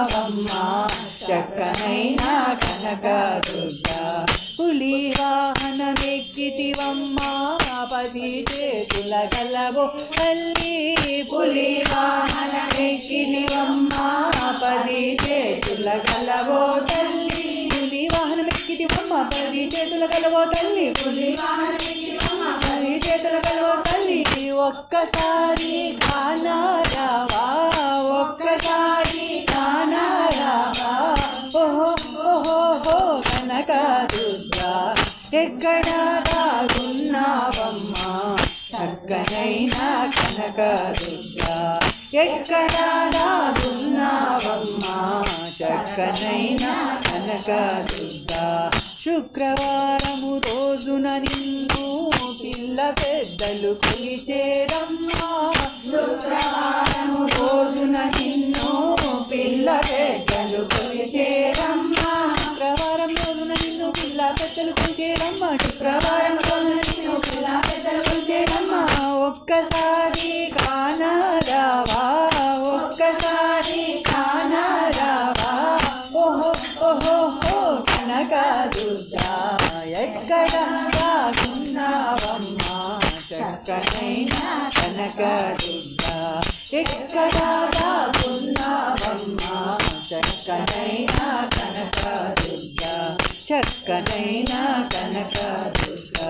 ఉన్నావమ్మ చక్కనైన కనక దుర్గా పులి వాహనమెక్కితివమ్మ పది చేతుల గలవో తల్లి పులి వాహనమెక్కితివమ్మ పది చేతుల గలవో తల్లి పులి వాహనమెక్కితివమ్మ పది చేతుల గలవో తల్లి పులి పది చేతుల గలవో తల్లి ఒక్కసారి కానారావా ఒక్కసారి కానారావా ఓహో ఓహో ఓహో కనక దుర్గా ఎక్కడ దాగున్నావమ్మా చక్కనైన కనక దుర్గా ఎక్కడ దాగున్నావమ్మా చక్కనైన కనక దుర్గా శుక్రవారము రోజున నిన్ను పిల్ల పెద్దలు కొలిచేరమ్మా శుక్రవారము రోజున నిన్ను పిల్ల పెద్దలు కొలిచేరమ్మా శుక్రవారం రోజున నిన్ను పిల్ల పెద్దలు కొలిచేరమ్మా శుక్రవారం రోజున నిన్ను పిల్ల పెద్దలు కొలిచేరమ్మా ఒక్కసారి కానారావా ఒక్కసారి కానారావా ఓహో ఓహో ఓ కనక దుర్గా ఎక్కడ దాగున్నావమ్మా చక్కనైన కనక దుర్గా ఎక్కడ దాగున్నావమ్మా చక్కనైన కనక దుర్గా చక్కనైన కనక దుర్గా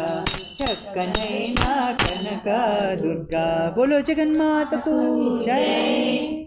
చక్కనైన కనక దుర్గా బోలో జగన్మాతకు జై